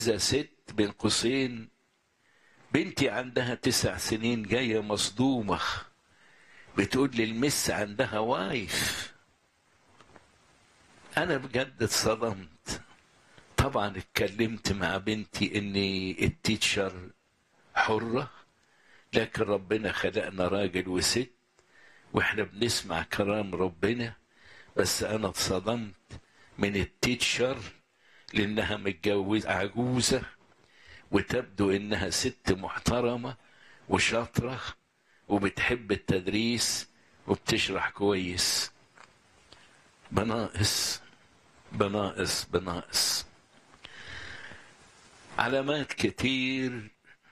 إذا ست بين قوسين بنتي عندها تسع سنين جاية مصدومة بتقول لي المس عندها وايف أنا بجد اتصدمت طبعا اتكلمت مع بنتي إن التيتشر حرة لكن ربنا خلقنا راجل وست واحنا بنسمع كلام ربنا بس انا اتصدمت من التيتشر لانها متجوزه عجوزه وتبدو انها ست محترمه وشاطره وبتحب التدريس وبتشرح كويس بناقص بناقص بناقص علامات كتير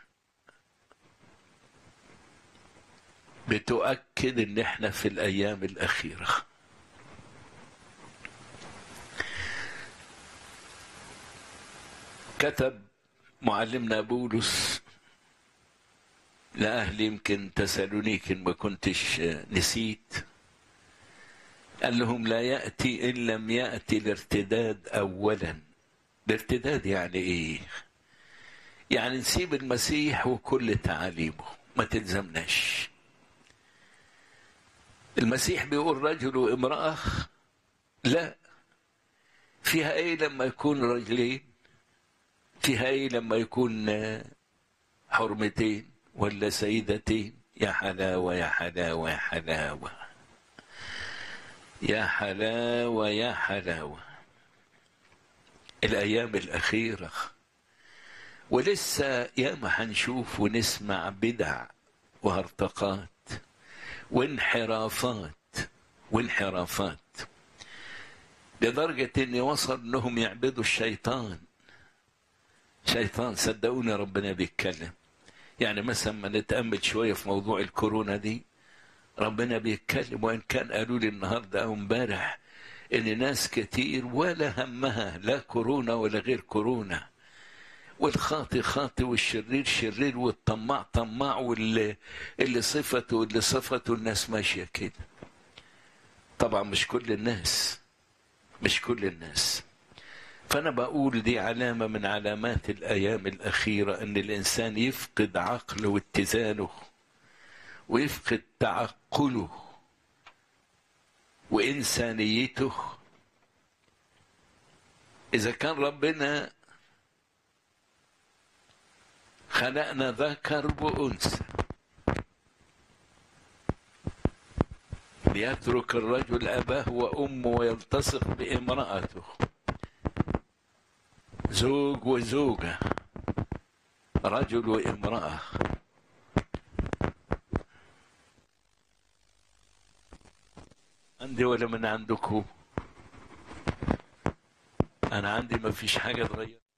بتؤكد ان احنا في الايام الاخيره كتب معلمنا بولس لأهل يمكن تسالونيك إن ما كنتش نسيت قال لهم لا يأتي إن لم يأتي الارتداد أولا الارتداد يعني إيه يعني نسيب المسيح وكل تعاليمه ما تلزمناش المسيح بيقول رجل وامرأة لا فيها ايه لما يكون رجلين فيها ايه لما يكون حرمتين ولا سيدتين يا حلاوة يا حلاوة يا حلاوة يا حلاوة يا حلاوة الأيام الأخيرة ولسه ياما هنشوف ونسمع بدع وهرطقات وانحرافات وانحرافات لدرجة ان وصل انهم يعبدوا الشيطان شيطان صدقوني ربنا بيتكلم يعني مثلا ما نتأمل شوية في موضوع الكورونا دي ربنا بيتكلم وإن كان قالوا لي النهاردة أو امبارح إن ناس كتير ولا همها لا كورونا ولا غير كورونا والخاطي خاطي والشرير شرير والطماع طماع واللي اللي صفته واللي صفته الناس ماشيه كده طبعا مش كل الناس مش كل الناس فانا بقول دي علامه من علامات الايام الاخيره ان الانسان يفقد عقله واتزانه ويفقد تعقله وانسانيته اذا كان ربنا خلقنا ذكر وأنثى ليترك الرجل أباه وأمه ويلتصق بامرأته زوج وزوجة رجل وامرأة عندي ولا من عندكم أنا عندي ما فيش حاجة تغير